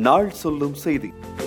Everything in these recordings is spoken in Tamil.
நாள் சொல்லும் செய்தி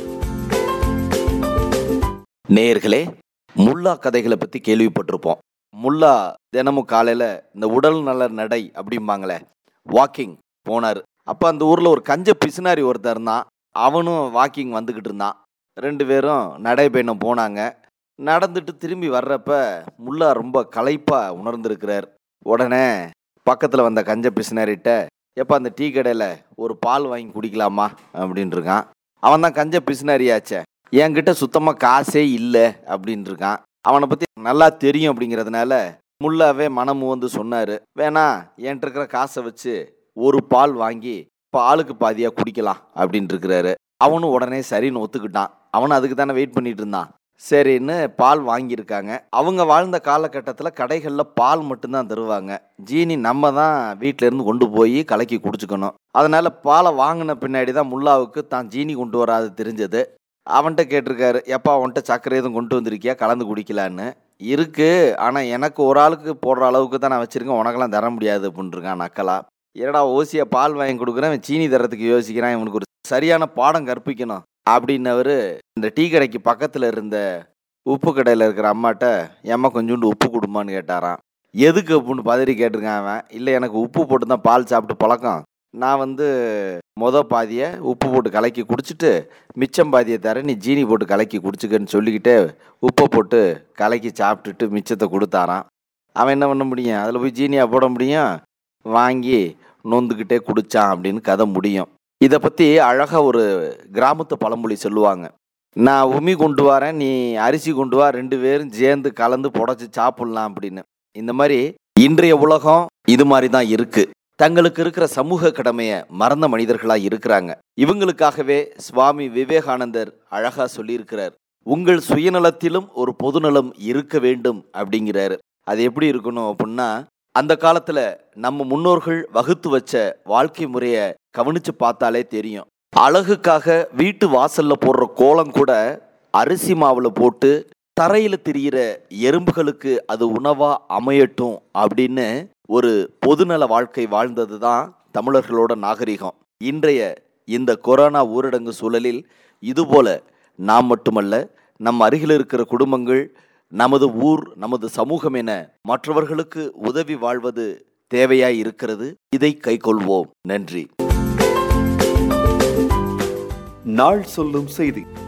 நேயர்களே முல்லா கதைகளை பற்றி கேள்விப்பட்டிருப்போம் முல்லா தினமும் காலையில் இந்த உடல் நல நடை அப்படிம்பாங்களே வாக்கிங் போனார் அப்போ அந்த ஊரில் ஒரு கஞ்ச பிசுனாரி ஒருத்தர் இருந்தான் அவனும் வாக்கிங் வந்துக்கிட்டு இருந்தான் ரெண்டு பேரும் நடைபயணம் போனாங்க நடந்துட்டு திரும்பி வர்றப்ப முல்லா ரொம்ப களைப்பாக உணர்ந்திருக்கிறார் உடனே பக்கத்தில் வந்த கஞ்ச பிசுனாரிட்ட எப்போ அந்த டீ கடையில் ஒரு பால் வாங்கி குடிக்கலாமா அப்படின்னு இருக்கான் அவன் தான் கஞ்ச பிசுனாரியாச்சே என்கிட்ட சுத்தமாக காசே இல்லை அப்படின்னு இருக்கான் அவனை பற்றி நல்லா தெரியும் அப்படிங்கிறதுனால முல்லாவே மனமு வந்து சொன்னார் வேணா என்கிட்ட இருக்கிற காசை வச்சு ஒரு பால் வாங்கி பாலுக்கு பாதியாக குடிக்கலாம் அப்படின்ட்டு இருக்கிறாரு அவனும் உடனே சரின்னு ஒத்துக்கிட்டான் அவனும் அதுக்கு தானே வெயிட் பண்ணிட்டு இருந்தான் சரின்னு பால் வாங்கியிருக்காங்க அவங்க வாழ்ந்த காலகட்டத்தில் கடைகளில் பால் மட்டும்தான் தருவாங்க ஜீனி நம்ம தான் வீட்டில இருந்து கொண்டு போய் கலக்கி குடிச்சுக்கணும் அதனால பாலை வாங்கின பின்னாடி தான் முல்லாவுக்கு தான் ஜீனி கொண்டு வராது தெரிஞ்சது அவன்கிட்ட கேட்டிருக்காரு எப்பா அவன்கிட்ட சர்க்கரை எதுவும் கொண்டு வந்திருக்கியா கலந்து குடிக்கலான்னு இருக்கு ஆனால் எனக்கு ஒரு ஆளுக்கு போடுற அளவுக்கு தான் நான் வச்சிருக்கேன் உனக்கெல்லாம் தர முடியாது அப்படின்ட்டுருக்கான் நக்கலா ஏடா ஓசியா பால் வாங்கி கொடுக்குறேன் இவன் சீனி தரத்துக்கு யோசிக்கிறான் இவனுக்கு ஒரு சரியான பாடம் கற்பிக்கணும் அப்படின்னவர் இந்த டீ கடைக்கு பக்கத்தில் இருந்த உப்பு கடையில் இருக்கிற அம்மாட்ட ஏம்மா கொஞ்சோண்டு உப்பு கொடுமான்னு கேட்டாராம் எதுக்கு அப்படின்னு பதறி கேட்டிருக்கான் அவன் இல்லை எனக்கு உப்பு போட்டு தான் பால் சாப்பிட்டு பழக்கம் நான் வந்து மொத பாதியை உப்பு போட்டு கலக்கி குடிச்சிட்டு மிச்சம் பாதியை தர நீ ஜீனி போட்டு கலக்கி குடிச்சுக்கன்னு சொல்லிக்கிட்டு உப்பை போட்டு கலக்கி சாப்பிட்டுட்டு மிச்சத்தை கொடுத்தாராம் அவன் என்ன பண்ண முடியும் அதில் போய் ஜீனியா போட முடியும் வாங்கி நொந்துக்கிட்டே குடிச்சான் அப்படின்னு கதை முடியும் இதை பற்றி அழகாக ஒரு கிராமத்து பழமொழி சொல்லுவாங்க நான் உமி கொண்டு வரேன் நீ அரிசி கொண்டு வா ரெண்டு பேரும் சேர்ந்து கலந்து புடச்சி சாப்பிட்லாம் அப்படின்னு இந்த மாதிரி இன்றைய உலகம் இது மாதிரி தான் இருக்கு தங்களுக்கு இருக்கிற சமூக கடமையை மறந்த மனிதர்களா இருக்கிறாங்க இவங்களுக்காகவே சுவாமி விவேகானந்தர் அழகா சொல்லியிருக்கிறார் உங்கள் சுயநலத்திலும் ஒரு பொதுநலம் இருக்க வேண்டும் அப்படிங்கிறாரு அது எப்படி இருக்கணும் அப்படின்னா அந்த காலத்துல நம்ம முன்னோர்கள் வகுத்து வச்ச வாழ்க்கை முறைய கவனிச்சு பார்த்தாலே தெரியும் அழகுக்காக வீட்டு வாசல்ல போடுற கோலம் கூட அரிசி மாவுல போட்டு தரையில திரியிற எறும்புகளுக்கு அது உணவா அமையட்டும் அப்படின்னு ஒரு பொதுநல வாழ்க்கை வாழ்ந்தது தான் தமிழர்களோட நாகரிகம் இன்றைய இந்த கொரோனா ஊரடங்கு சூழலில் இதுபோல நாம் மட்டுமல்ல நம் அருகில் இருக்கிற குடும்பங்கள் நமது ஊர் நமது சமூகம் என மற்றவர்களுக்கு உதவி வாழ்வது தேவையாய் இருக்கிறது இதை கைக்கொள்வோம் நன்றி நாள் சொல்லும் செய்தி